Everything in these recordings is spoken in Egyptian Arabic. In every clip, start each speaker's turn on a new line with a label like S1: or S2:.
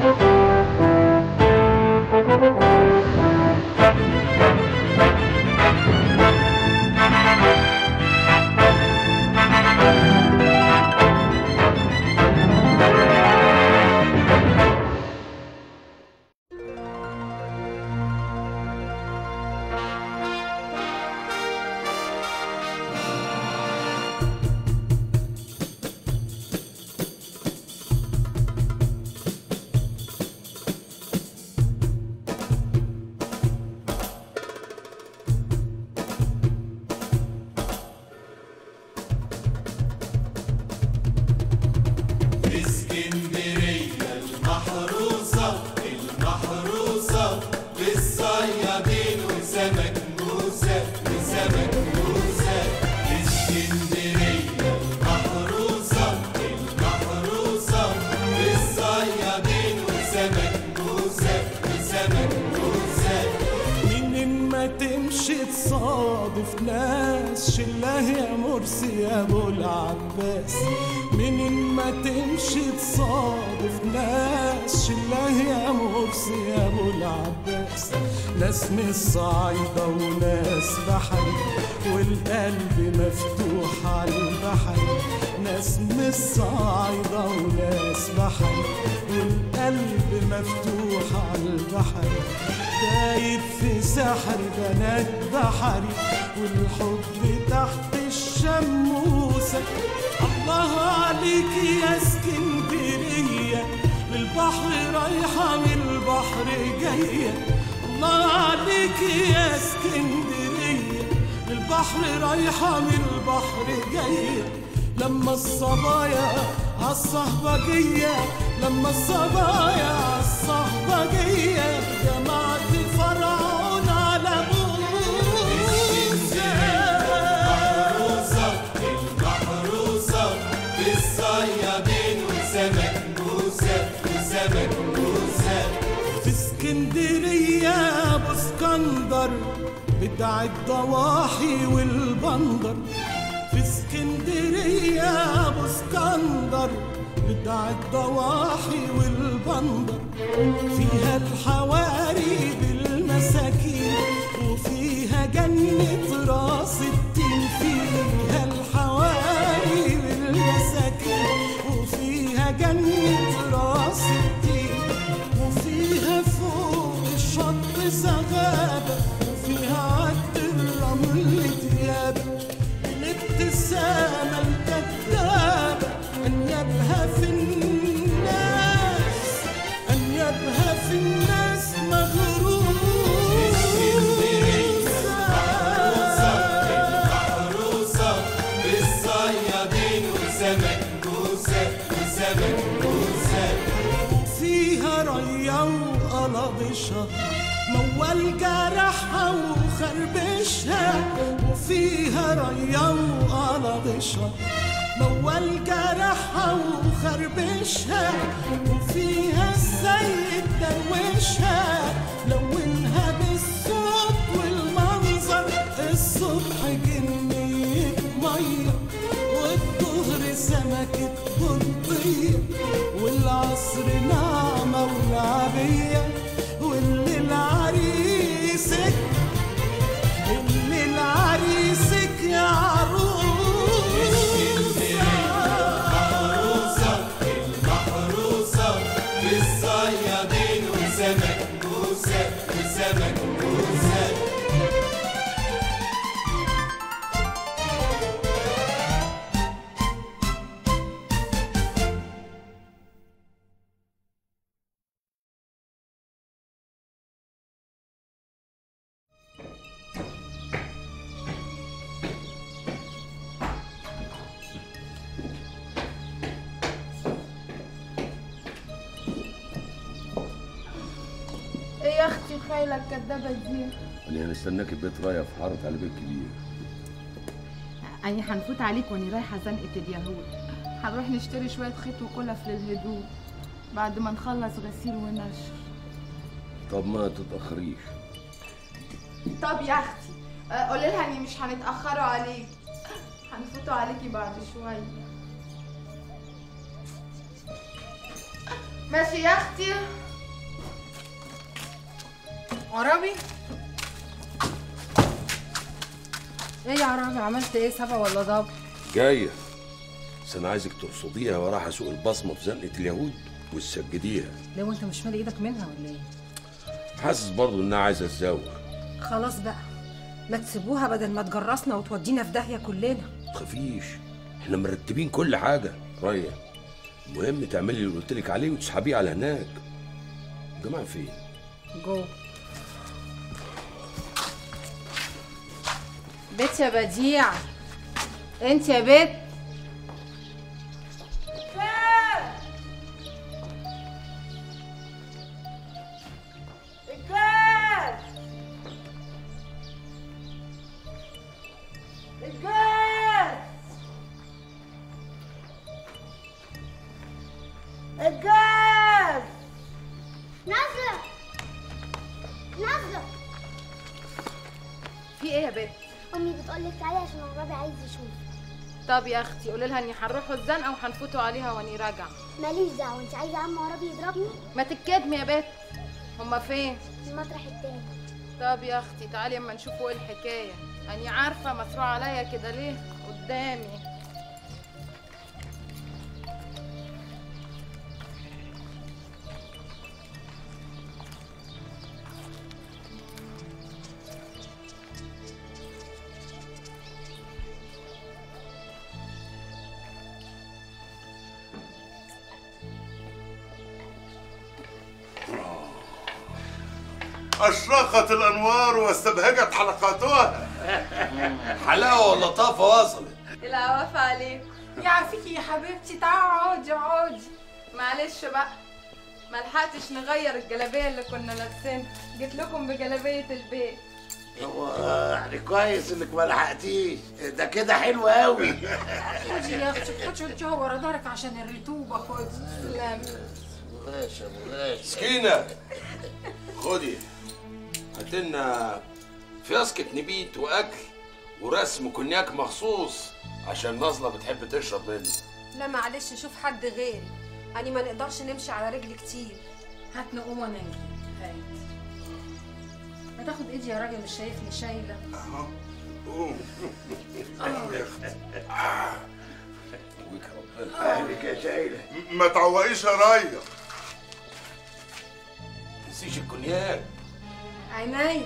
S1: اسكندرية المحروسة المحروسة بالصيادين وسمك موسى وسمك موسى اسكندرية المحروسة المحروسة بالصيادين وسمك موسى وسمك موسى
S2: منين ما تمشي تصادف ناس شله يا مرسي يا ابو العباس منين ما تمشي تصادف ناس شله يا مرسي يا ابو العباس ناس من الصعيدة وناس بحري والقلب مفتوح على البحر ناس من الصعيدة وناس بحري والقلب مفتوح على البحر دايب في سحر بنات بحري والحب تحت الشموسة الله عليك يا اسكندرية للبحر رايحة من البحر جاية الله عليك يا اسكندرية للبحر رايحة من البحر جاية لما الصبايا عالصهبجية لما الصبايا عالصهبجية جمعت فرعون على
S1: المحروسة المحروسة بالصيادين وسمك موسى وسمك موسى
S2: في اسكندرية ابو اسكندر بتاع الضواحي والبندر في اسكندرية ابو اسكندر بتاع الضواحي والبندر فيها الحواري بالمساكين وفيها جنة راس التين فيها الحواري بالمساكين وفيها جنة راس التين وفيها فوق الشط سغابة وفيها عد الرمل ديابة الابتسامة الكذابة أنيابها في الناس أنيابها في الناس
S1: محروسة بالصيادين وسمك موسى وسمك موسى
S2: فيها ريا وقلبشها موال جرحها وخربشها وفيها ريا وقلبشها موال جرحها وخربشها وفيها السيد دروشها لونها بالصوت والمنظر الصبح جنية مية والظهر سمكة بطية والعصر نعمة ولعبية والليل عريسك الليل عريسك يا عروس
S1: محروسة المحروسة بالصيادين وسمك موسى وسمك موسى
S3: ايه يا اختي خايله الكدابه دي
S4: انا هنستناك البيت رايح في حاره على بيت كبير
S3: أني هنفوت عليك وأني رايحة زنقة اليهود هنروح نشتري شوية خيط وكلف للهدوم بعد ما نخلص غسيل ونشر
S4: طب ما تتاخريش
S3: طب يا أختي آه، قولي لها إني مش هنتأخروا عليك هنفوتوا عليكي بعد شوية ماشي يا اختي
S5: عربي ايه يا عربي عملت ايه سبع ولا ضب
S4: جاية بس أنا عايزك ترصديها وراح أسوق البصمة في زنقة اليهود وتسجديها
S5: ليه وانت مش مالي ايدك منها ولا ايه
S4: حاسس برضه إنها عايزة تزوج
S5: خلاص بقى ما تسيبوها بدل ما تجرسنا وتودينا في داهيه كلنا
S4: تخافيش احنا مرتبين كل حاجة ريا المهم تعملي اللي قلت لك عليه وتسحبيه على هناك الجماعة فين؟
S5: جو بيت يا بديع انت يا بيت
S6: نازلة نازلة
S3: في ايه يا بنت
S6: أمي بتقولك تعالي عشان عرابي عايز يشوف
S3: طب يا اختي قولي لها اني هنروحوا الزنقه وهنفوتوا عليها واني راجعه
S6: ماليش دعوة انت عايزة عم عرابي يضربني
S3: ما تتكدمي يا بنت هما فين
S6: في المطرح التاني
S3: طب يا اختي تعالي اما نشوفوا ايه الحكايه اني عارفه مسروع عليا كده ليه قدامي
S7: أشرقت الأنوار واستبهجت حلقاتها
S4: حلاوة ولطافة وصلت
S3: العوافة عليك
S5: يعافيكي يا حبيبتي تعالي اقعدي اقعدي
S3: معلش بقى ما لحقتش نغير الجلابيه اللي كنا لابسينها جيت لكم بجلابيه البيت
S8: هو يعني كويس انك ما لحقتيش ده كده حلو قوي
S5: خدي يا اختي خدي وديها ورا ظهرك عشان الرطوبه خدي
S3: سلام
S8: باشا باشا
S4: سكينة خدي هاتلنا فياسكة نبيت وأكل ورسم كونياك مخصوص عشان نازلة بتحب تشرب منه
S9: لا معلش شوف حد غيري يعني ما نقدرش نمشي على رجل كتير
S5: هات نقوم وانا نجيب هات ما تاخد ايدي يا راجل مش شايفني شايله
S4: ويك ربنا
S8: عليك يا شايله
S7: ما تعوقيش يا راية
S4: تنسيش الكونياك
S5: عينيا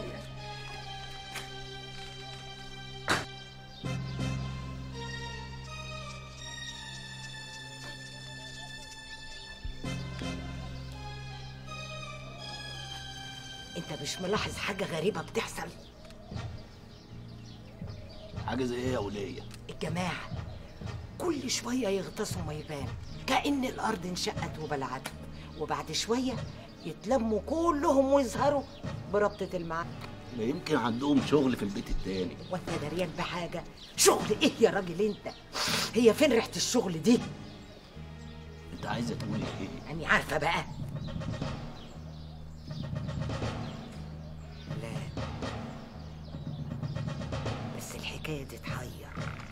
S10: انت مش ملاحظ حاجة غريبة بتحصل
S8: حاجه زي ايه يا وليه
S10: الجماعة كل شوية يغطسوا ميبان كأن الأرض انشقت وبلعتهم وبعد شوية يتلموا كلهم ويظهروا بربطة المعاد
S8: ما يمكن عندهم شغل في البيت التاني
S10: وانت دريان بحاجة شغل ايه يا راجل انت هي فين ريحة الشغل دي
S8: انت عايزه تقولي ايه
S10: أني عارفة بقى لا بس الحكاية دي تحير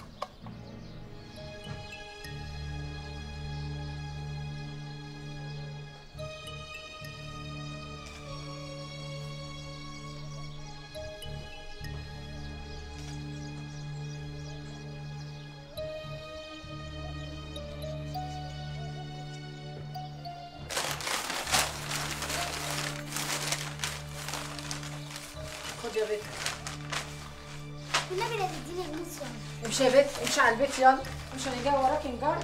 S5: خد يا بيت
S6: والنبي لا تديني فلوس يعني
S5: امشي يا بيت امشي على البيت يلا مش انا جاي وراكي نجار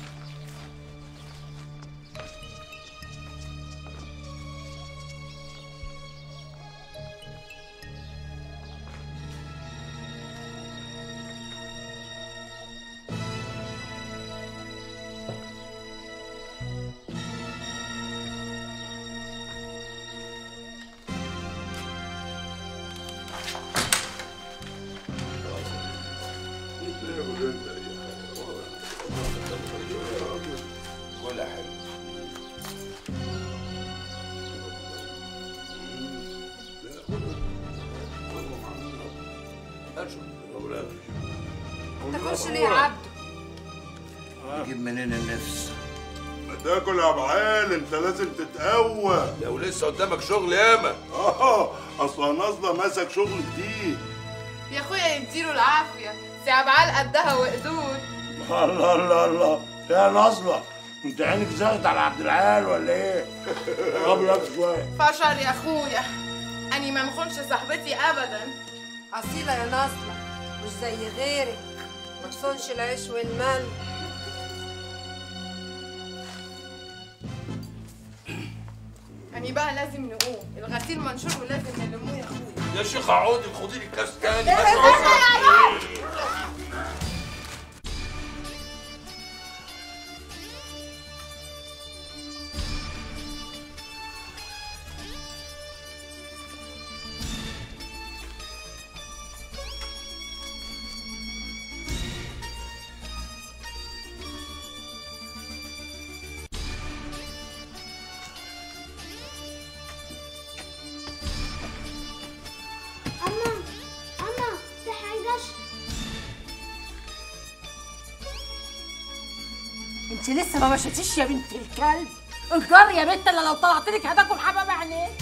S4: ولا حلو
S9: ما تاكلش ليه يا عبده
S8: يجيب منين النفس
S7: تاكل يا بعال انت لازم تتقوى
S4: لو لسه قدامك شغل ياما
S7: اه اصل نازله ماسك شغل جديد
S3: يا اخويا يديله العافيه سي عبعال قدها وقدود
S8: الله الله الله يا نصلة انت عينك زغت على عبد العال ولا ايه؟ قبل لك شوية
S3: فشر يا اخويا اني ما نخونش صاحبتي ابدا
S9: اصيله يا ناصله مش زي غيرك ما تصونش العيش والمال
S3: اني بقى لازم نقوم الغسيل منشور ولازم نلموه يا اخويا
S4: يا شيخ عودي خدي لي كاس تاني
S6: اما اما ده عايزه
S5: انت لسه ما مشيتيش يا بنت الكلب الجار يا بنت اللي لو طلعت لك هتاكل حمام عينيك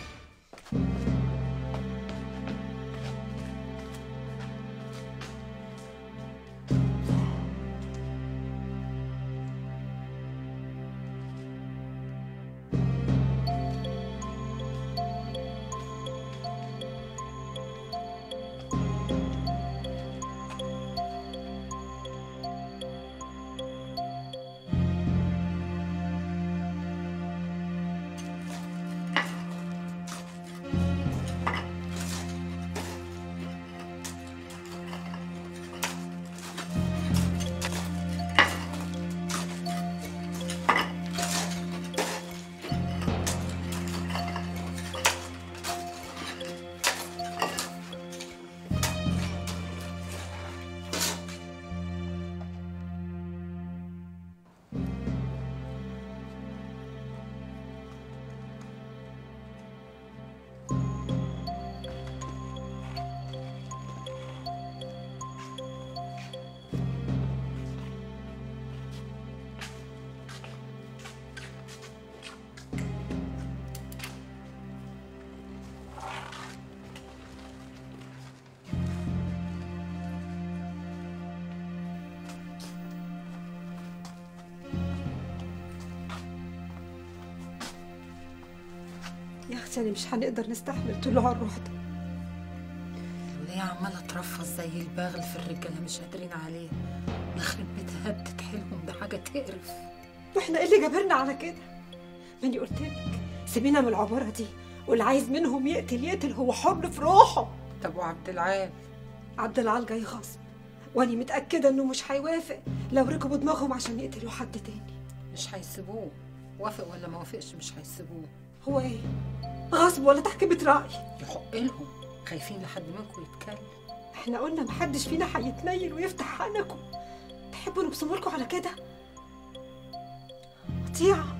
S11: يا اختي أنا مش هنقدر نستحمل طلوع الروح ده
S5: اللي هي عماله ترفص زي البغل في الرجاله مش قادرين عليه يخرب بيتها هدت حيلهم ده حاجه تقرف
S11: واحنا ايه اللي جبرنا على كده ماني قلت لك سيبينا من العباره دي واللي عايز منهم يقتل يقتل هو حر في روحه
S5: طب وعبد العال
S11: عبد العال جاي غصب واني متاكده انه مش هيوافق لو ركبوا دماغهم عشان يقتلوا حد تاني
S5: مش هيسيبوه وافق ولا ما وافقش مش هيسيبوه
S11: هو ايه غصب ولا تحكيمة رأي
S5: يحق لهم خايفين لحد منكم يتكلم
S11: احنا قلنا محدش فينا هيتنيل ويفتح حنكم تحبوا نبصم لكم على كده قطيعة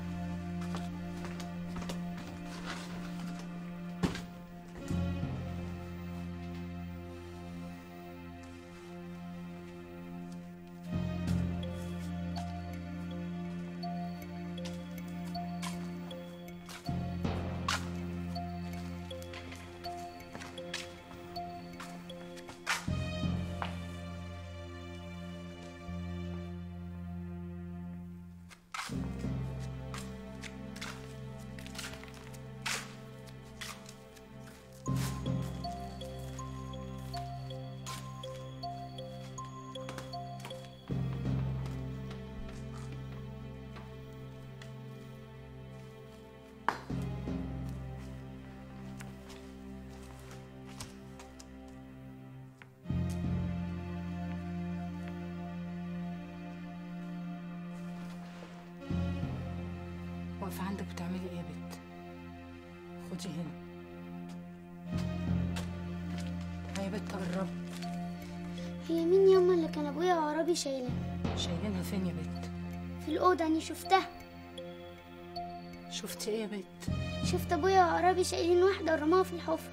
S5: واقفه عندك بتعملي ايه يا بنت خدي هنا يا بنت قرب
S6: هي مين ياما اللي كان ابويا وعربي شايلها
S5: شايلينها فين يا بنت
S6: في الاوضه اني شفتها
S5: شفتي ايه يا بنت
S6: شفت ابويا وعربي شايلين واحده ورماها في الحفره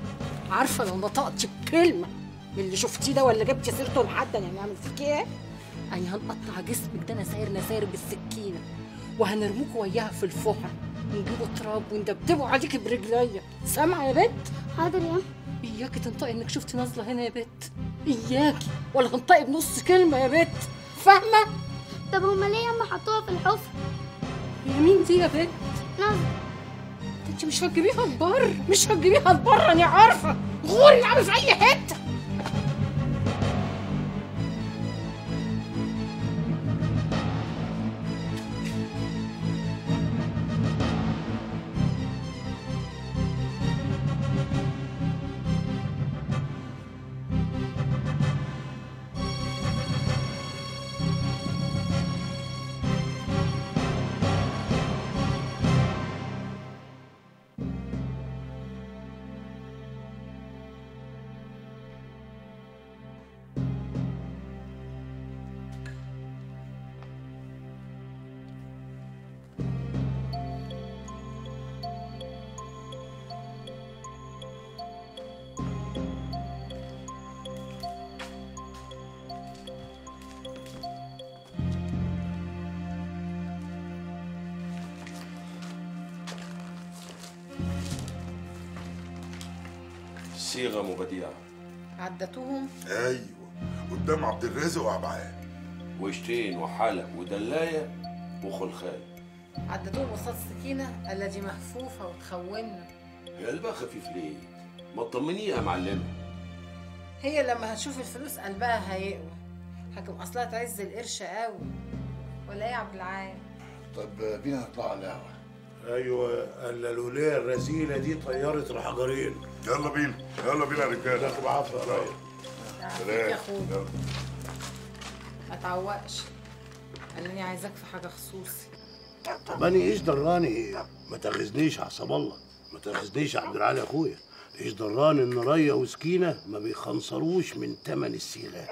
S5: عارفه لو نطقتي بكلمه من اللي شفتيه ده ولا جبتي سيرته لحد انا هنعمل فيكي ايه أنا هنقطع جسمك ده نساير نساير بالسكينة وهنرموك وياها في الفحر ونجيبوا تراب وندبدبوا عليك برجليا سامعة يا بت؟
S6: حاضر يا أم
S5: إياكي تنطقي إنك شفتي نازلة هنا يا بت إياكي ولا تنطقي بنص كلمة يا بت فاهمة؟
S6: طب هما ليه يا أم حطوها في الحفرة
S5: هي مين دي يا بت؟
S6: نازلة
S5: انت مش هتجيبيها لبر مش هتجيبيها لبر انا عارفه غوري العبي في اي حته
S4: صيغه مبديعه
S5: عدتوهم
S7: ايوه قدام عبد الرازق وعبعال
S4: وشتين وحلق ودلايه وخلخال
S5: عدتوهم قصاد سكينه التي مهفوفه وتخوننا
S4: هي قلبها خفيف ليه؟ ما تطمنيه يا معلمه
S5: هي لما هتشوف الفلوس قلبها هيقوى حكم اصلها تعز القرش قوي ولا ايه يا عبد العال
S8: طب بينا نطلع على القهوه
S7: ايوه الا الوليه الرزيله دي طيرت الحجرين يلا بينا يلا بينا يا رجاله ناخد عافيه يا راجل
S5: تعافيك يا اخويا ما تعوقش انني عايزاك في حاجه خصوصي
S8: طب انا ايش دراني ما تاخذنيش عصب الله ما تاخذنيش عبد العال يا اخويا ايش دراني ان ريا وسكينه ما بيخنصروش من تمن الصيغه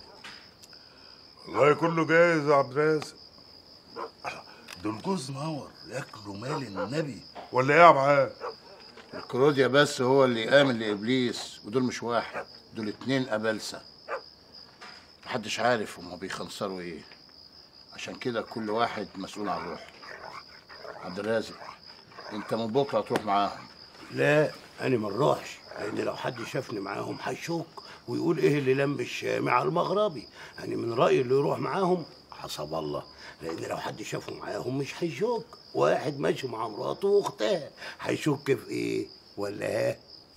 S7: والله كله جاهز يا عبد الرازق دول جوز نور ياكلوا مال النبي ولا ايه يا عبعال
S8: الكروديا بس هو اللي يآمن لابليس ودول مش واحد دول اتنين ابلسه محدش عارف هما بيخنصروا ايه عشان كده كل واحد مسؤول عن روحه عبد الرازق انت من بكره هتروح معاهم لا انا ما نروحش لان لو حد شافني معاهم هيشك ويقول ايه اللي لم الشامي على المغربي انا من رايي اللي يروح معاهم حسب الله لان لو حد شافه معاهم مش هيشك واحد ماشي مع مراته واختها هيشك في ايه ولا ها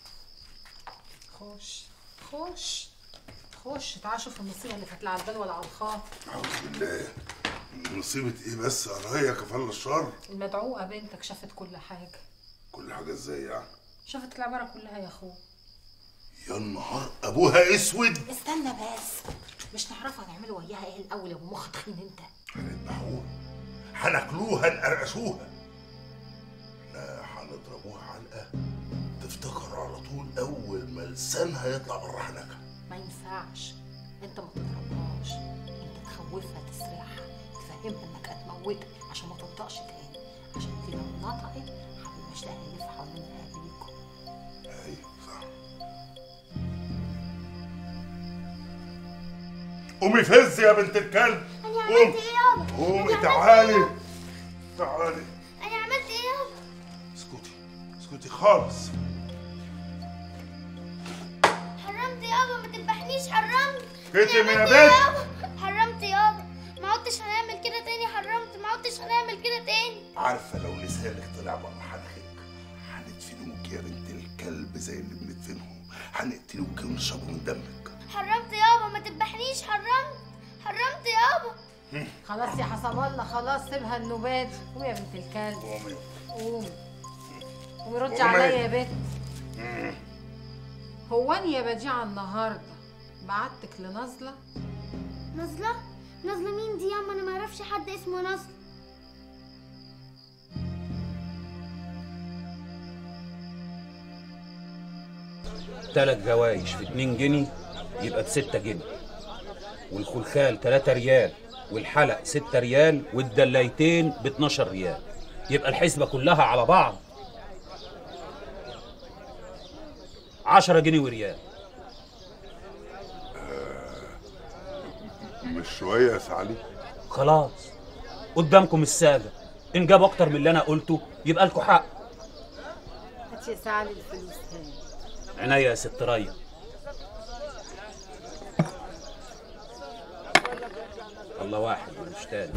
S5: خش خش خش تعال شوف المصيبه اللي كانت لا على البال ولا على الخاطر
S7: اعوذ بالله مصيبه ايه بس يا ريا كفاله الشر
S5: المدعوقه بنتك شافت كل حاجه
S7: كل حاجه ازاي يعني
S5: شافت العباره كلها يا اخوه
S7: يا نهار ابوها اسود
S5: استنى بس مش نعرفها نعمله وياها ايه الاول يا ابو مخ تخين انت
S7: هنذبحوها هناكلوها نقرقشوها لا هنضربوها علقه تفتكر على طول اول ما لسانها يطلع بره حنكها
S5: ما ينفعش انت ما تضربهاش انت تخوفها تسرعها تفهمها انك هتموتها عشان ما تنطقش تاني عشان دي لو نطقت حبيبي مش لاقي يلف حوالين رقبتكم
S7: ايوه صح قومي فز يا بنت الكلب
S6: أنا عملت إيه يابا؟
S7: قومي
S6: أنا عملت
S7: تعالي
S6: إيه
S7: تعالي
S6: أنا عملت إيه يابا؟
S7: اسكتي اسكتي خالص
S6: حرمت يابا ما تذبحنيش حرمت
S7: كتم يا
S6: حرمت
S7: بنت
S6: يابا حرمت يابا ما عدتش هنعمل كده تاني حرمت ما عدتش هنعمل كده تاني
S7: عارفه لو لسانك طلع بره حنكك هندفنوك يا بنت الكلب زي اللي بندفنهم هنقتلوك ونشربوا من دمك
S6: حرمت يابا ما تذبحنيش حرمت حرمت يابا
S5: خلاص يا حسب الله خلاص سيبها النوبات قومي يا بنت الكلب
S7: قومي
S5: قومي قومي ردي
S7: قومي.
S5: عليا يا بنت هو انا يا بديعه النهارده بعتك لنازله
S6: نازلة نازلة مين دي ياما أنا ما أعرفش حد اسمه نازلة
S12: تلات جوايش في اتنين جنيه يبقى بستة جنيه والخلخال تلاتة ريال والحلق ستة ريال والدلايتين ب 12 ريال يبقى الحسبة كلها على بعض 10 جنيه وريال
S7: مش شويه يا سعلي
S12: خلاص قدامكم الساده ان جاب اكتر من اللي انا قلته يبقى لكم حق
S3: هات يا سعلي الفلوس هاي
S12: عناية يا ست ريا الله واحد مش تاني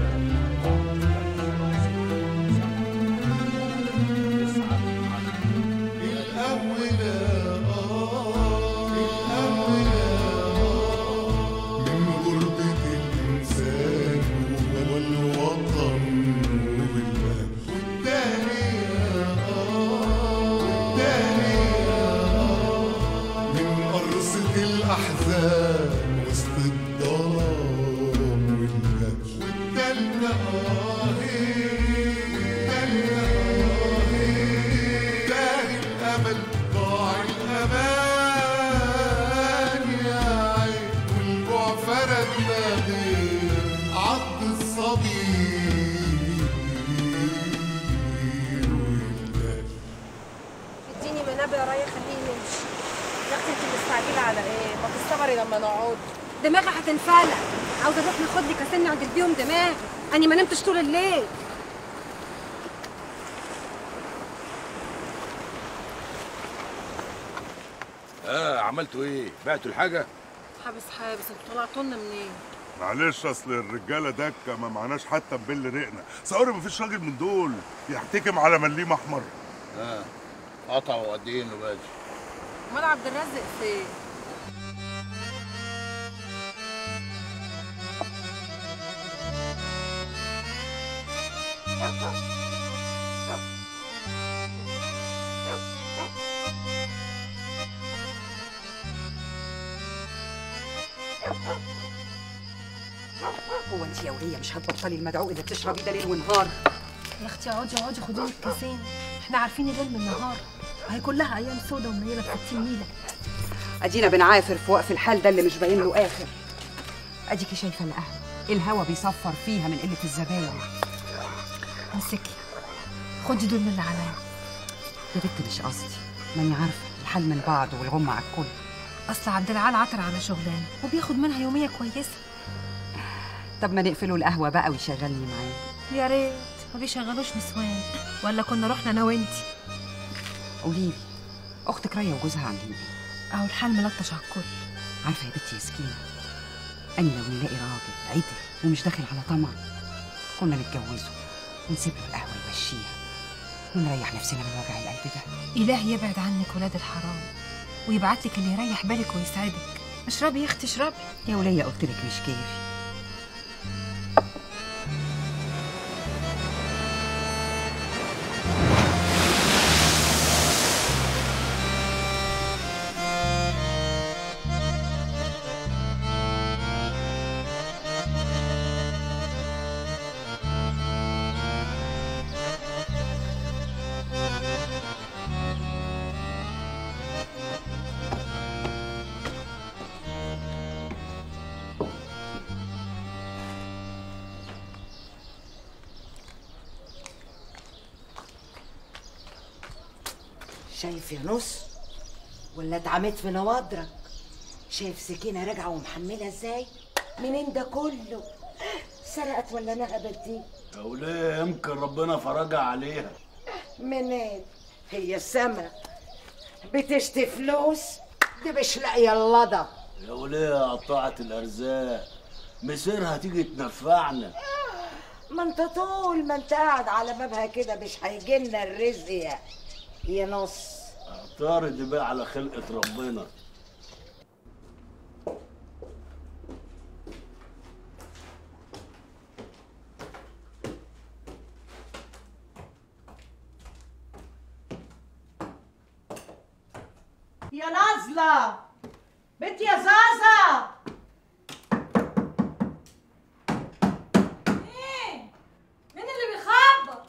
S1: من غربة الإنسان والوطن والمال والتاني والتاني من قرصة الأحزان وسط الظلام والمال والتالتة والتالتة تاه الأمل ضاع الأمان يا عين والجوع فردنا غير عض الصبي
S9: اديني منابع يا ريا خليه يمشي يا اختي انت مستعجله على ايه؟ ما تستمري لما نقعد
S11: دماغي هتنفلق عاوزه اروح ناخد لي كاسين اعدل بيهم دماغي انا ما نمتش طول الليل
S4: اه عملتوا ايه بعتوا الحاجه
S9: حابس حابس انتوا طلعتوا لنا منين؟
S7: معلش اصل الرجاله دكه ما معناش حتى نبل رقنا صوري مفيش راجل من دول يحتكم على مليم احمر
S8: اه قطعوا قد ايه نباتي
S9: امال عبد الرازق فين؟
S13: هو انت يا وليه مش هتبطلي المدعوق اللي بتشربي ده ليل ونهار
S11: يا اختي اقعدي اقعدي خدي لك كاسين احنا عارفين الليل من النهار وهي كلها ايام سودا ومنيله في 60 نيله
S13: ادينا بنعافر في وقف الحال ده اللي مش باين له اخر اديكي شايفه القهوه الهوا بيصفر فيها من قله الزباين
S11: امسكي خدي دول من اللي عليا
S13: يا بنت مش قصدي ماني عارفه الحال من بعض والغم على الكل
S11: اصل عبد العال عطر على شغلانه وبياخد منها يوميه كويسه
S13: طب ما نقفلوا القهوه بقى ويشغلني معاه
S11: يا ريت ما بيشغلوش نسوان ولا كنا رحنا انا وانتي
S13: قولي لي اختك ريا وجوزها عاملين ايه
S11: اهو الحال ملطش على الكل
S13: عارفه يا بنتي يا سكينه اني لو نلاقي راجل عدل ومش داخل على طمع كنا نتجوزه ونسيب له القهوه يمشيها ونريح نفسنا من وجع القلب ده
S11: إله يبعد عنك ولاد الحرام ويبعت لك اللي يريح بالك ويسعدك اشربي يا اختي اشربي
S13: يا وليه قلت لك مش كيفي
S10: شايف يا نص ولا اتعميت في نواضرك شايف سكينة راجعة ومحملة ازاي منين ده كله سرقت ولا نهبت دي
S8: يا وليه يمكن ربنا فرجها عليها
S10: منين هي السما بتشتي فلوس دي مش لاقية اللضا
S8: يا وليه قطعت الارزاق مسيرها تيجي تنفعنا
S10: ما انت طول ما انت قاعد على بابها كده مش هيجيلنا الرزق يا يا نص
S8: اعترض بقى على خلقة ربنا
S10: يا نازلة بنت يا زازا
S11: مين اللي بيخبط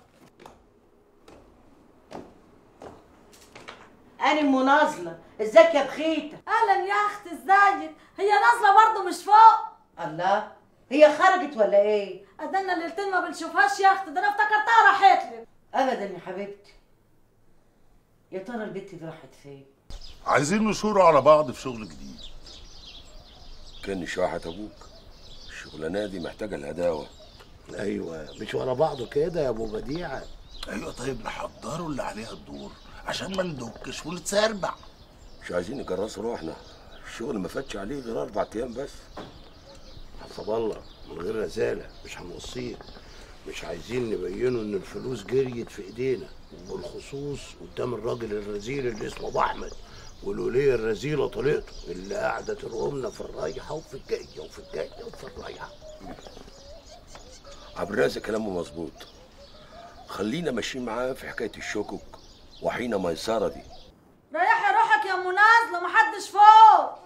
S10: انا ام نازلة ازيك يا بخيتة
S11: اهلا يا اختي ازيك هي نازله برضه مش فوق
S10: الله هي خرجت ولا ايه
S11: ادنا ليلتين ما بنشوفهاش يا اختي ده انا افتكرتها راحت لك
S10: ابدا يا حبيبتي يا ترى البت دي راحت فين
S7: عايزين نشور على بعض في شغل جديد
S4: كان شواحة ابوك الشغلانه دي محتاجه الهداوه
S8: ايوه مش ورا بعضه كده يا ابو بديعه
S7: ايوه طيب نحضره اللي عليها الدور عشان ما ندكش ونتسربع
S4: مش عايزين نجرسوا روحنا الشغل ما فاتش عليه غير اربع ايام بس
S8: حسب الله من غير رساله مش هنوصيه مش عايزين نبينه ان الفلوس جريت في ايدينا وبالخصوص قدام الراجل الرزيل اللي اسمه ابو احمد والوليه الرزيله طليقته اللي قاعده ترغمنا في الرايحه وفي الجايه وفي الجايه وفي الرايحه
S4: عبد الرازق كلامه مظبوط خلينا ماشيين معاه في حكايه الشكك وحين ميسره دي
S14: ريحي روحك يا ام نازله محدش فوق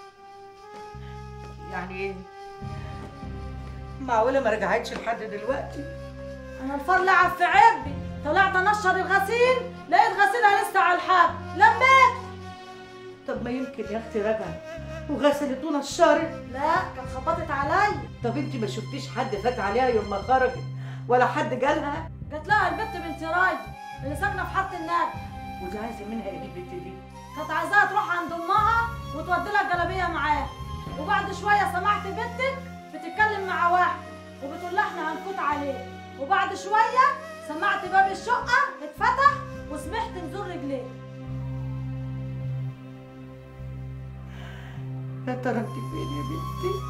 S10: يعني ايه معقوله ما رجعتش لحد دلوقتي
S14: انا الفار لعب في عبي طلعت انشر الغسيل لقيت غسيلها لسه على الحب لميت
S10: طب ما يمكن يا اختي رجعت وغسلت ونشرت
S14: لا كانت خبطت عليا
S10: طب انت ما شفتيش حد فات عليها يوم ما خرجت ولا حد جالها
S14: جات لها البت بنت رايدي اللي ساكنه في حاره النجم
S10: ودي عايزه منها ايه البت دي
S14: كانت عايزاها تروح عند امها وتودي لها الجلابيه معاها وبعد شويه سمعت بنتك بتتكلم مع واحد وبتقول لها احنا هنفوت عليه وبعد شويه سمعت باب الشقه اتفتح وسمعت نزور رجليه
S10: يا ترى انت فين يا بنتي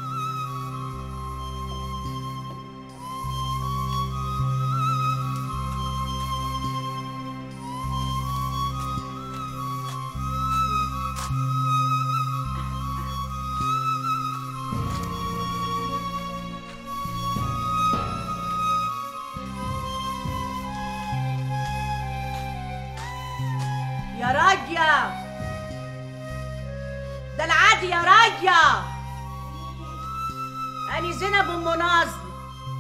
S10: يا راجية ده العادي يا راجية أنا زينب أم ناظر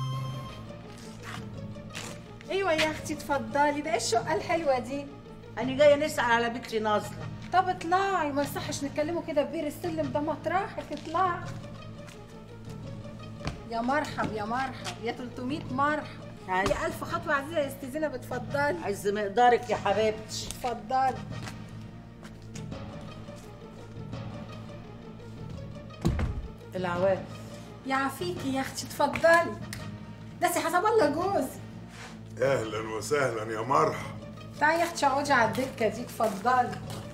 S11: ايوه يا اختي اتفضلي ده ايه الشقه الحلوه دي
S10: أنا جاية نسأل على بنتي ناظرة
S11: طب اطلعي ما يصحش نتكلموا كده ببير السلم ده مطرحك اطلعي يا مرحب يا مرحب يا 300 مرحب
S10: عايز-
S11: يا الف خطوه عزيزه يا استاذ زينب اتفضلي
S10: عز مقدارك يا حبيبتي
S11: اتفضلي
S10: العواف
S11: يعافيكي يا اختي اتفضلي ده سي حسب الله جوزي
S1: اهلا وسهلا يا مرحب
S11: تعالي يا اختي اقعدي على الدكه دي اتفضلي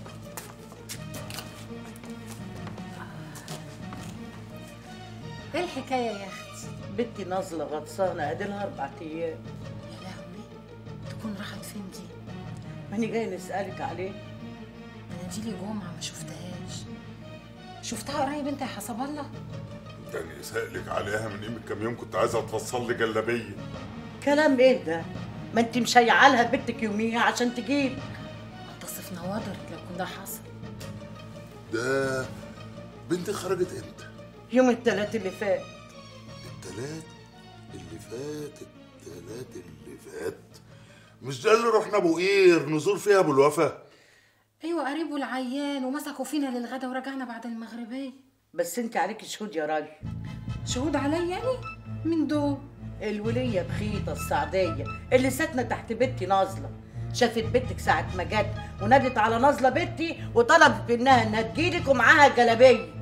S11: ايه الحكايه يا اختي
S10: بنتي نازلة غطسانة أديلها أربع أيام
S5: يا لهوي تكون راحت فين دي
S10: ماني جاي نسألك عليه
S5: انا دي لي جمعه ما شفتهاش شفتها قريب انت يا حسب الله
S1: ده انا سألك عليها من قيمة كام يوم كنت عايزة اتفصل لي جلابية
S10: كلام إيه ده؟ ما أنت مشيعالها بنتك يوميها عشان تجيلي
S5: منتصف نوادر لو كان ده حصل
S1: ده بنتي خرجت امتى؟
S10: يوم التلات اللي فات
S1: التلات اللي فات التلات اللي فات مش ده اللي رحنا ابو قير نزور فيها ابو الوفا
S5: ايوه قريبه العيان ومسكوا فينا للغدا ورجعنا بعد المغربيه
S10: بس أنت عليك شهود يا راجل
S5: شهود عليا يعني من دول
S10: الولية بخيطة السعدية اللي ساكنة تحت بنتي نازلة شافت بنتك ساعة ما جت ونادت على نازلة بنتي وطلبت منها انها تجيلك ومعاها جلابية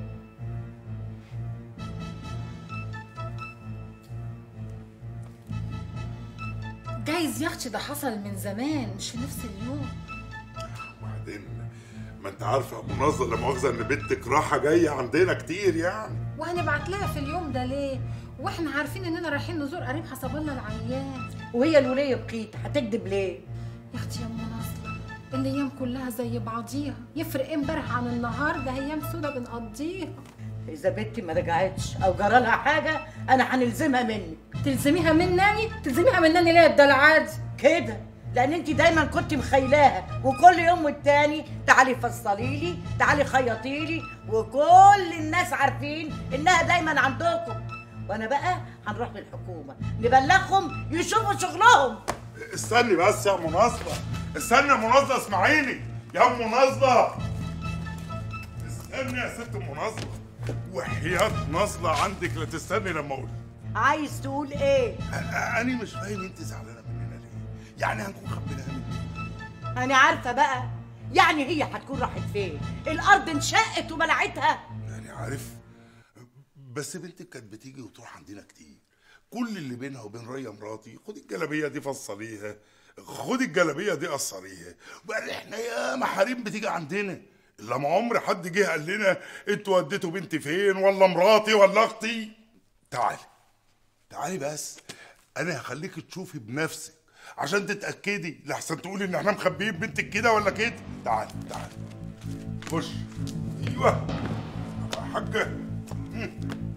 S5: جايز يا اختي ده حصل من زمان مش في نفس اليوم
S1: وبعدين ما انت عارفه يا ابو نظر لا مؤاخذه ان بنتك راحه جايه عندنا كتير يعني
S5: وهنبعت لها في اليوم ده ليه واحنا عارفين اننا رايحين نزور قريب حسب الله العيان
S10: وهي الولية بخيط هتكذب ليه؟
S5: يا اختي يا ام نصلة الايام كلها زي بعضيها يفرق إيه امبارح عن النهارده ايام سودا بنقضيها
S10: إذا بنتي ما رجعتش أو جرالها حاجة أنا هنلزمها منك
S5: تلزميها مني تلزميها مني ليه ده العادي
S10: كده لأن أنت دايما كنت مخيلاها وكل يوم والتاني تعالي فصلي لي تعالي خيطي لي وكل الناس عارفين إنها دايما عندكم وأنا بقى هنروح للحكومة نبلغهم يشوفوا شغلهم
S1: استني بس يا مناصرة استني يا مناصرة اسمعيني يا ام مناصرة استني يا ست مناصرة وحياة ناصرة عندك لا تستني لما اقول
S10: عايز تقول إيه؟
S1: انا مش فاهم انت زعلانة مننا ليه يعني هنكون خبيناها منك
S10: أنا عارفة بقى يعني هي هتكون راحت فين؟ الأرض انشقت وبلعتها
S1: يعني عارف
S7: بس بنتك كانت بتيجي وتروح عندنا كتير كل اللي بينها وبين ريا مراتي خدي الجلابيه دي فصليها خدي الجلابيه دي قصريها بقى احنا يا محاريم بتيجي عندنا الا ما عمر حد جه قال لنا انتوا وديتوا بنتي فين ولا مراتي ولا اختي تعالي تعالي بس انا هخليك تشوفي بنفسك عشان تتاكدي لحسن تقولي ان احنا مخبيين بنتك كده ولا كده تعالي تعالي خش ايوه يا حاجه مم.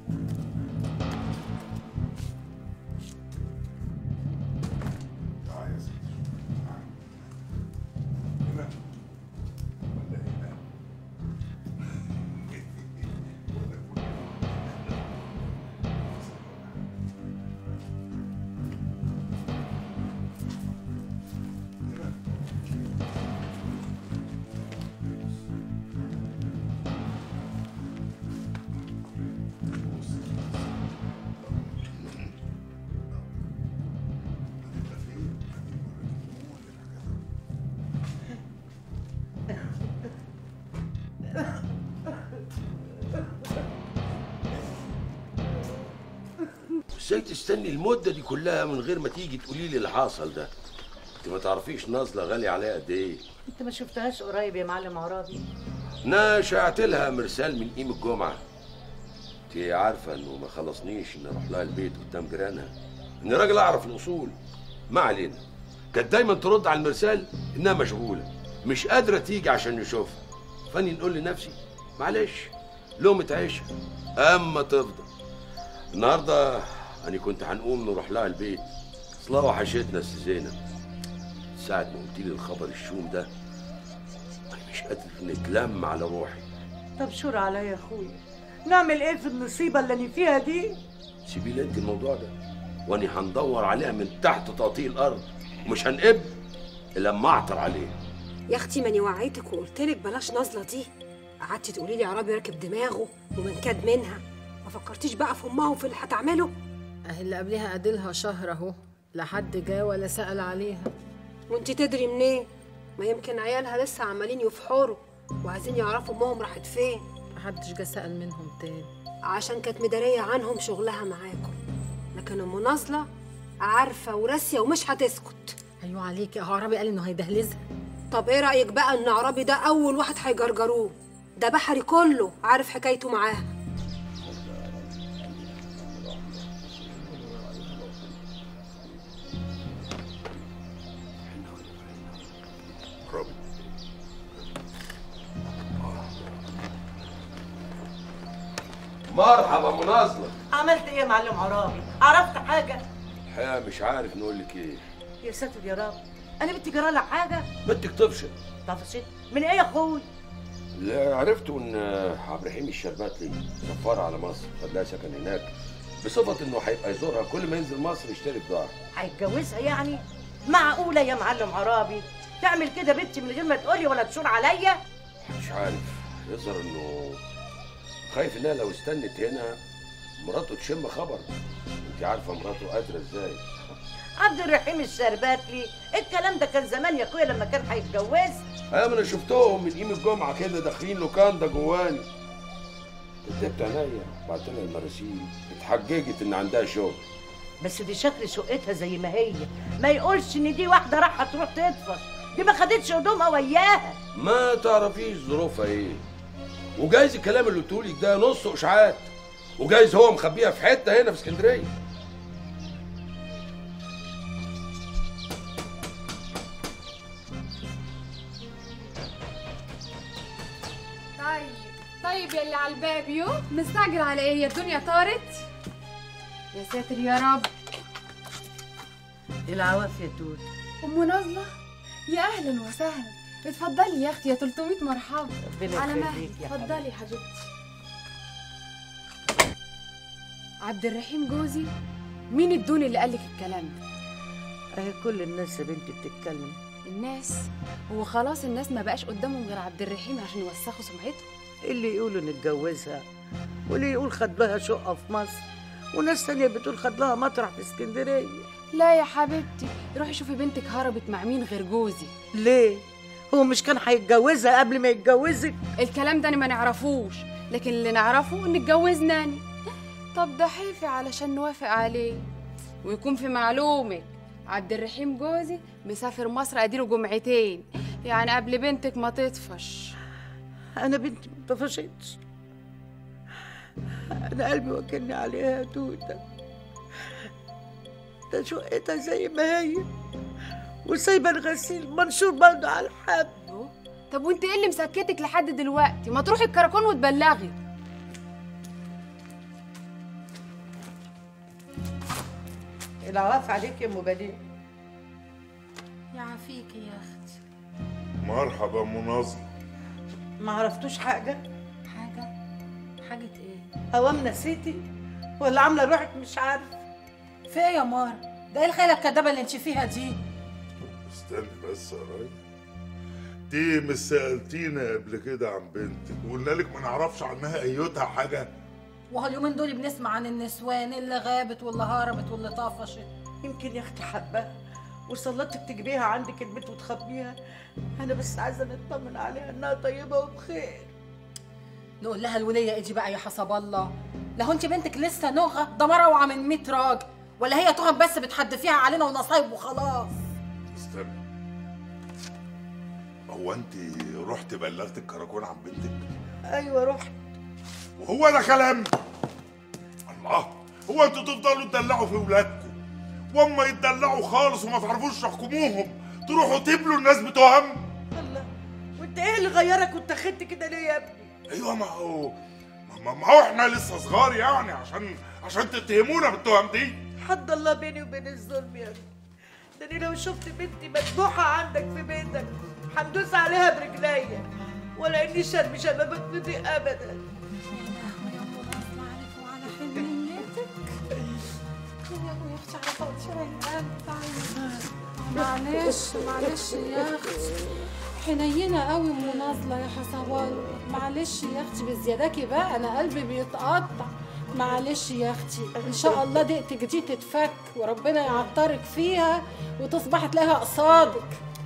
S7: تعالي يا ستي تعالي. هنا. ولا هنا.
S4: ازاي تستني المده دي كلها من غير ما تيجي تقولي لي اللي حصل ده انت ما تعرفيش نازله غاليه عليها قد ايه
S10: انت ما شفتهاش قريب يا معلم عرابي
S4: انا شعت لها مرسال من قيم الجمعه انت عارفه انه ما خلصنيش ان اروح لها البيت قدام جيرانها اني راجل اعرف الاصول ما علينا كانت دايما ترد على المرسال انها مشغوله مش قادره تيجي عشان نشوفها فاني نقول لنفسي معلش لقمه عيشها اما تفضل النهارده انا كنت هنقوم نروح لها البيت اصلها وحشتنا الست زينب ساعة ما قلت لي الخبر الشوم ده انا مش قادر نتلم على روحي
S10: طب شور عليا يا اخويا نعمل ايه في المصيبه اللي انا فيها دي
S4: سيبي لي انت الموضوع ده وانا هندور عليها من تحت تقطيع الارض ومش هنقب الا لما اعثر عليها
S9: يا اختي ماني وعيتك وقلت لك بلاش نازله دي قعدتي تقولي لي عربي راكب دماغه ومنكد منها ما فكرتيش بقى في امها وفي اللي هتعمله
S5: اهي اللي قبلها قادلها شهر اهو لا حد جا ولا سأل عليها
S9: وانت تدري منين ما يمكن عيالها لسه عمالين يفحروا وعايزين يعرفوا امهم راحت فين
S5: محدش جا سأل منهم تاني
S9: عشان كانت مداريه عنهم شغلها معاكم لكن ام نازله عارفه وراسيه ومش هتسكت
S5: ايوه عليكي اهو عربي قال انه هيدهلزها
S9: طب ايه رايك بقى ان عربي ده اول واحد هيجرجروه ده بحري كله عارف حكايته معاها
S7: ربي
S4: مرحبا مناظله
S10: عملت ايه يا معلم عرابي عرفت حاجه
S4: الحقيقه مش عارف نقول لك ايه
S10: يا ساتر يا رب انا بنتي جرى لها حاجه
S4: بدك تفشل
S10: طفشت من ايه يا اخوي
S4: اللي عرفته ان عبد الرحيم الشرباتلي سفر على مصر خد لها سكن هناك بصفه انه هيبقى يزورها كل ما ينزل مصر يشتري بضاعه
S10: هيتجوزها يعني معقوله يا معلم عرابي تعمل كده بنتي من غير ما تقولي ولا تشور عليا
S4: مش عارف يظهر انه خايف انها لو استنت هنا مراته تشم خبر انت عارفه مراته قادره ازاي
S10: عبد الرحيم الشرباتلي الكلام ده كان زمان يا اخويا لما كان هيتجوز
S4: ايوه انا شفتهم من قيمه الجمعه كده داخلين لوكاندا جواني كدبت عينيا بعت لها المراسيل اتحججت ان عندها شغل
S10: بس دي شكل شقتها زي ما هي ما يقولش ان دي واحده رايحه تروح تطفش دي ما خدتش هدومها وياها
S4: ما تعرفيش ظروفها ايه وجايز الكلام اللي قلتهولك ده نص اشاعات وجايز هو مخبيها في حته هنا في اسكندريه
S15: طيب طيب يا اللي على الباب يو مستعجل على ايه يا الدنيا طارت يا ساتر يا رب
S10: العواف يا دود
S15: ام نازله يا اهلا وسهلا اتفضلي يا اختي يا 300 مرحبا
S10: ربنا
S15: على
S10: يخليك
S15: مهلك
S10: يا
S15: اتفضلي حبيبتي عبد الرحيم جوزي مين الدون اللي قالك الكلام ده
S10: اهي كل الناس يا بنتي بتتكلم
S15: الناس هو خلاص الناس ما بقاش قدامهم غير عبد الرحيم عشان يوسخوا سمعته
S10: اللي يقولوا نتجوزها واللي يقول خد لها شقه في مصر وناس تانية بتقول خد لها مطرح في اسكندريه
S15: لا يا حبيبتي روحي شوفي بنتك هربت مع مين غير جوزي
S10: ليه هو مش كان هيتجوزها قبل ما يتجوزك
S15: الكلام ده انا ما نعرفوش لكن اللي نعرفه ان اتجوزناني طب ده حيفي علشان نوافق عليه ويكون في معلومك عبد الرحيم جوزي مسافر مصر اديله جمعتين يعني قبل بنتك ما تطفش
S10: انا بنتي ما طفشتش انا قلبي وكلني عليها يا توته ده شقتها زي ما هي وسايبه الغسيل منشور برضه على الحب
S15: طب وانت ايه اللي مسكتك لحد دلوقتي ما تروحي الكراكون وتبلغي
S10: العواف عليك يا ام بديع
S5: يعافيكي يا اختي
S1: مرحبا مناظر
S10: ما عرفتوش حاجه
S5: حاجه حاجه ايه
S10: هوام نسيتي ولا عامله روحك مش عارفه
S5: في ايه يا مار ده ايه الخيله الكدابه اللي انت فيها دي
S1: استني بس يا راجل دي مش سألتينا قبل كده عن بنتك وقلنا لك ما نعرفش عنها ايوتها حاجة
S5: وهو اليومين دول بنسمع عن النسوان اللي غابت واللي هربت واللي طفشت
S10: يمكن يا اختي حباها وصلتك تجيبيها عندك البيت وتخبيها انا بس عايزه نطمن عليها انها طيبه وبخير
S5: نقول لها الوليه ايدي بقى يا حسب الله لو انت بنتك لسه نغه ده مروعه من 100 راجل ولا هي تهم بس بتحدفيها علينا ونصايب وخلاص
S1: استني هو انت رحت بلغت الكراكون عن بنتك
S10: ايوه رحت
S1: وهو ده كلام الله هو انتوا تفضلوا تدلعوا في ولادكم واما يتدلعوا خالص وما تعرفوش تحكموهم تروحوا تبلوا الناس بتهم
S10: الله وانت ايه اللي غيرك واتخذت كده ليه يا ابني
S1: ايوه ما هو ما, ما هو احنا لسه صغار يعني عشان عشان تتهمونا بالتهم دي
S10: حد الله بيني وبين الظلم يا ابني ده انا لو شفت بنتي مذبوحه عندك في بيتك هندوس عليها برجليا ولا اني شرب شبابك في دي ابدا
S14: معلش معلش يا اختي حنينه قوي مناظله يا حسوان معلش يا اختي بزياداكي بقى انا قلبي بيتقطع معلش يا اختي ان شاء الله دقتك دي تتفك وربنا يعطرك فيها وتصبح تلاقيها قصادك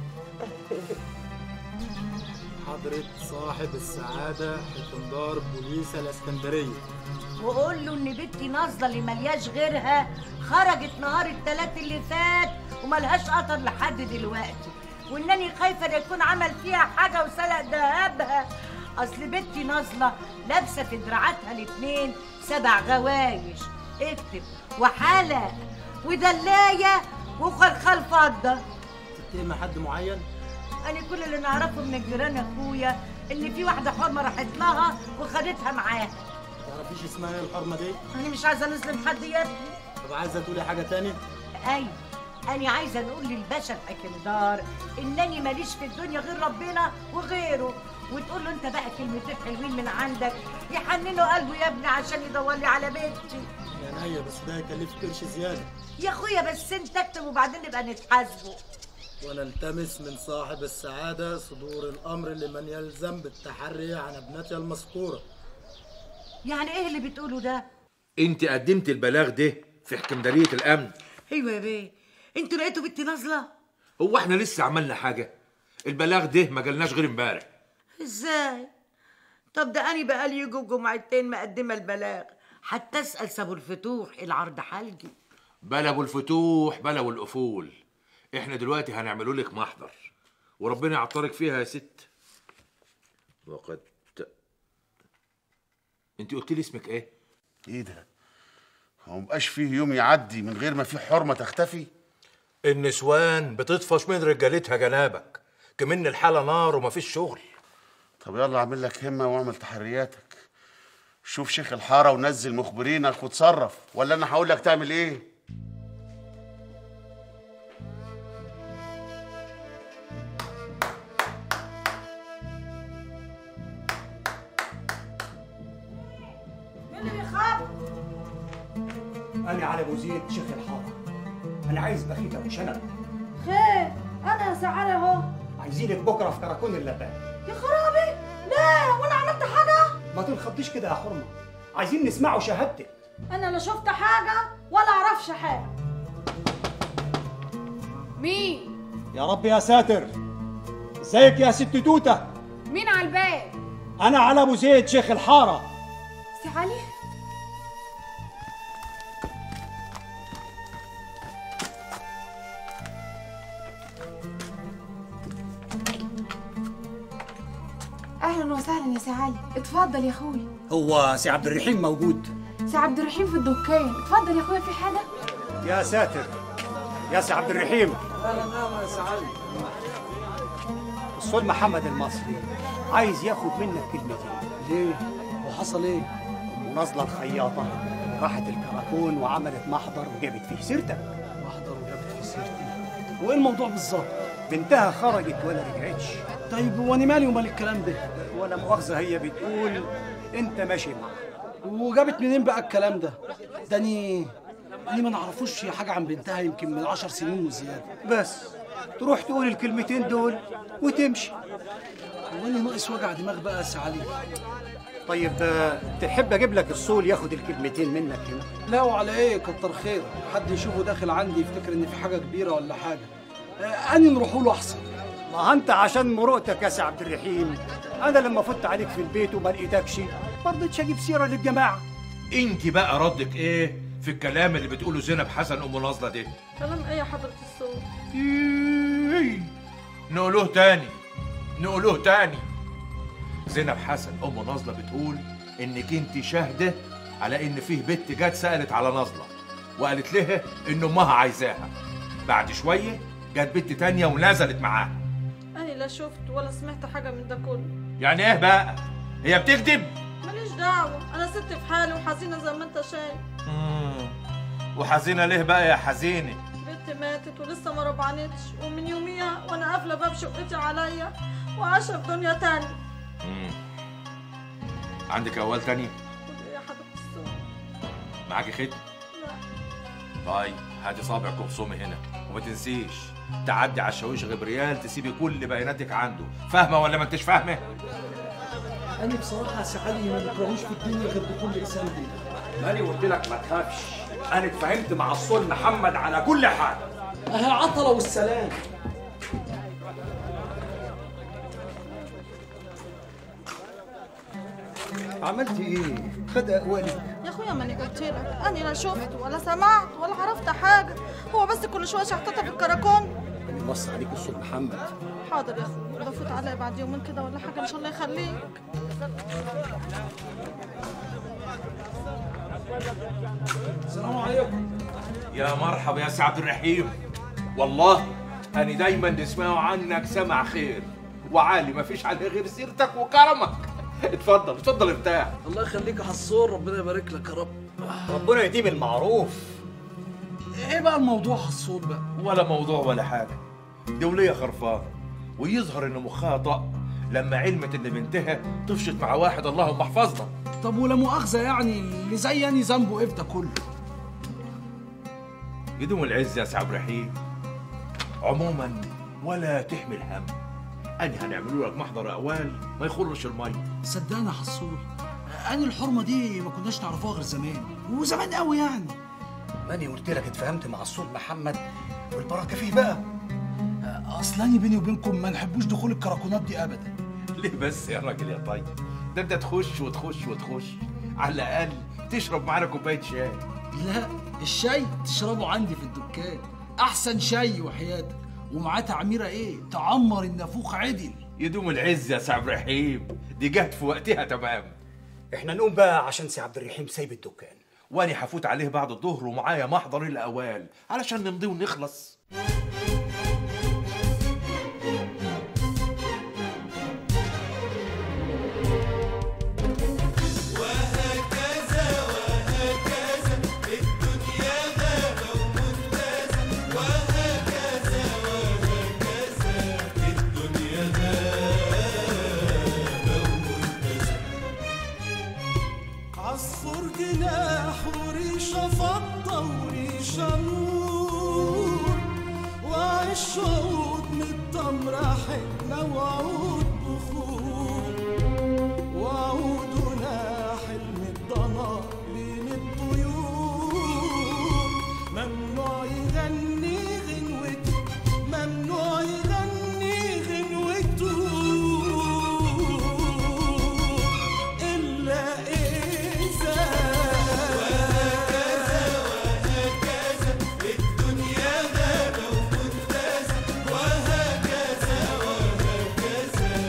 S16: حضرة صاحب السعادة حكمدار بوليس الاسكندرية
S10: وقول له ان بنتي نازله اللي ملياش غيرها خرجت نهار التلات اللي فات وملهاش قطر لحد دلوقتي وانني خايفه لا يكون عمل فيها حاجه وسرق ذهبها اصل بنتي نازله لابسه في دراعاتها الاتنين سبع غوايش اكتب وحلق ودلايه وخلخال فضه
S16: تتهم حد معين
S10: انا كل اللي نعرفه من الجيران اخويا ان في واحده حرمه راحت لها وخدتها معاها
S16: تعرفيش اسمها ايه الحرمة دي؟
S10: انا مش عايزه نظلم حد يا ابني
S16: طب عايزة تقولي حاجة تاني؟
S10: ايوه انا عايزه نقول للباشا الحكمدار انني ماليش في الدنيا غير ربنا وغيره وتقول له انت بقى كلمتين حلوين من عندك يحننوا قلبه يا ابني عشان يدور لي على بنتي
S16: يعني هي بس ده يكلفك قرش زيادة
S10: يا اخويا بس انت اكتب وبعدين نبقى نتحاسبوا
S16: ونلتمس من صاحب السعادة صدور الأمر لمن يلزم بالتحري عن ابنتها المذكورة
S10: يعني ايه اللي بتقوله ده
S17: انت قدمت البلاغ ده في حكمدارية الامن
S10: ايوه يا بيه انتوا لقيتوا بنتي نازله
S17: هو احنا لسه عملنا حاجة البلاغ ده ما جالناش غير امبارح
S10: ازاي طب ده انا بقالي يجوا جمعتين مقدمه البلاغ حتى اسال سابو الفتوح العرض حلقي
S17: بلا ابو الفتوح بلا ابو القفول احنا دلوقتي هنعملوا لك محضر وربنا يعطرك فيها يا ست وقد انت قلت لي اسمك ايه
S8: ايه ده هو مبقاش فيه يوم يعدي من غير ما في حرمه تختفي
S17: النسوان بتطفش من رجالتها جنابك كمان الحالة نار ومفيش شغل
S8: طب يلا اعمل لك همه واعمل تحرياتك شوف شيخ الحاره ونزل مخبرينك وتصرف ولا انا هقول لك تعمل ايه
S14: مين اللي بيخاف
S18: أنا على أبو زيد شيخ الحارة أنا عايز بخيت أبو شنب
S14: خير انا يا سعاده اهو
S18: عايزينك بكرة في كراكون اللبان
S14: يا خرابي لا وانا عملت حاجه
S18: ما تنخضيش كده يا حرمة عايزين نسمعوا شهادتك
S14: انا لا شفت حاجه ولا اعرفش حاجه
S15: مين
S18: يا رب يا ساتر ازيك يا ست توتة
S15: مين على الباب
S18: أنا على أبو زيد شيخ الحارة
S15: سي علي سي علي اتفضل يا اخويا
S18: هو سي عبد الرحيم موجود
S15: سي عبد الرحيم في الدكان اتفضل يا اخويا في حاجه
S18: يا ساتر يا سي عبد الرحيم
S16: اهلا اهلا يا سي علي
S18: الصول محمد المصري عايز ياخد منك كلمتين
S16: ليه وحصل ايه
S18: مناظلة الخياطة راحت الكراكون وعملت محضر وجابت فيه سيرتك
S16: محضر وجابت في سيرتي وايه الموضوع بالظبط
S18: بنتها خرجت ولا رجعتش
S16: طيب وانا مالي ومال الكلام ده
S18: ولا مؤاخذة هي بتقول انت ماشي معاها
S16: وجابت منين بقى الكلام ده ده اني اني ما نعرفوش حاجه عن بنتها يمكن من عشر سنين وزياده
S18: بس تروح تقول الكلمتين دول وتمشي
S16: هو انا ناقص وجع دماغ بقى يا سي علي
S18: طيب آه، تحب اجيب لك الصول ياخد الكلمتين منك هنا
S16: لا وعلى ايه كتر خير حد يشوفه داخل عندي يفتكر ان في حاجه كبيره ولا حاجه آه، اني نروحوا له احسن
S18: ما انت عشان مرؤتك يا سي عبد الرحيم انا لما فت عليك في البيت وما لقيتكش ما رضيتش اجيب سيره للجماعه
S17: انت بقى ردك ايه في الكلام اللي بتقوله زينب حسن ام ناظله دي
S14: كلام ايه يا حضرة الصوت
S17: إيه. نقولوه تاني نقولوه تاني زينب حسن ام ناظله بتقول انك انت شاهده على ان فيه بنت جت سالت على ناظله وقالت لها ان امها عايزاها بعد شويه جت بنت تانية ونزلت معاها
S14: انا لا شفت ولا سمعت حاجة من ده كله
S17: يعني ايه بقى هي بتكذب
S14: ماليش دعوة انا ست في حالي وحزينة زي ما انت شايف
S17: مم. وحزينه ليه بقى يا حزينه
S14: بنتي ماتت ولسه ما ربعنتش ومن يوميها وانا قافلة باب شقتي عليا وعايشة في دنيا تانية
S17: مم. عندك اول تاني
S14: ايه يا حضرة الصوت
S17: معاكي ختم طيب هاتي صابعك وبصومي هنا وما تنسيش تعدي على الشاويش غبريال تسيبي كل بياناتك عنده فاهمه ولا ما انتش فاهمه
S16: انا بصراحه يا سي علي ما بكرهوش في الدنيا غير بكل انسان دي
S18: ماني قلت لك ما تخافش انا اتفاهمت مع الصول محمد على كل حاجه
S16: اهي عطله والسلام
S18: عملت ايه خد اقوالك
S14: يا اخويا ماني قلت لك انا لا شفت ولا سمعت ولا عرفت حاجة هو بس كل شوية شحطتها في الكراكون
S18: انا بص عليك الصول محمد
S14: حاضر يا اخويا بفوت عليا بعد يومين كده ولا حاجة ان شاء الله يخليك
S16: السلام عليكم
S17: يا مرحبا يا سي عبد الرحيم والله انا دايما نسمعه عنك سمع خير وعالي ما فيش عليه غير سيرتك وكرمك اتفضل اتفضل ارتاح
S16: الله يخليك يا حصور ربنا يبارك لك يا رب
S18: ربنا يديم المعروف
S16: ايه بقى الموضوع حصور بقى
S17: ولا موضوع ولا حاجه دي وليه خرفان ويظهر ان مخها طق لما علمت ان بنتها طفشت مع واحد اللهم احفظنا
S16: طب ولا مؤاخذه يعني اللي زي يعني ذنبه ايه في ده كله
S17: يدوم العز يا سي عبد الرحيم عموما ولا تحمل هم أنا هنعملوا لك محضر أقوال ما يخرش المية
S16: صدقني يا حصول انا الحرمه دي ما كناش نعرفوها غير زمان وزمان قوي يعني
S18: ماني قلت لك اتفاهمت مع الصول محمد والبركه فيه بقى
S16: اصل انا بيني وبينكم ما نحبوش دخول الكراكونات دي ابدا
S17: ليه بس يا راجل يا طيب ده انت تخش وتخش وتخش على الأقل تشرب معانا كوباية شاي
S16: لا الشاي تشربه عندي في الدكان احسن شاي وحياتك ومعاه تعميره ايه تعمر النافوخ عدل
S17: يدوم العز يا سي عبد الرحيم دي جت في وقتها تمام
S18: احنا نقوم بقى عشان سي عبد الرحيم سايب الدكان
S17: وانا هفوت عليه بعد الظهر ومعايا محضر الاوال علشان نمضي ونخلص
S2: عصفور جناح وريشة فضة وريشة نور وعيش عود من التمرة حكمة وعود بخور وعود ناحل من الضنا بين الطيور ممنوع يغني غنوته ممنوع يغني غنوته إلا إذا وهكذا وهكذا الدنيا غابة ومنتزه وهكذا وهكذا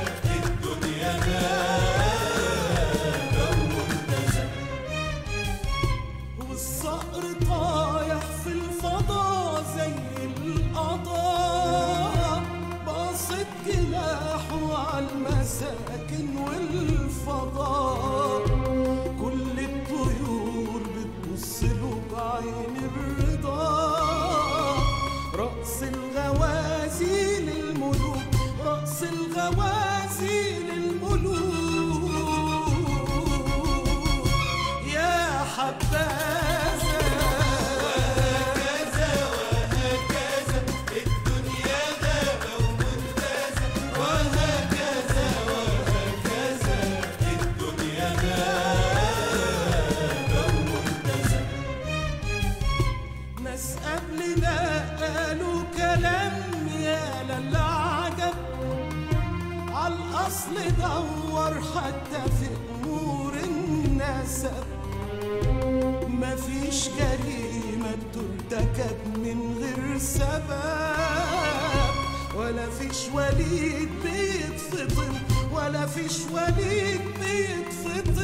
S2: نسب مفيش جريمة ترتكب من غير سبب ولا فيش وليد بيتفطم ولا فيش وليد بيتفطم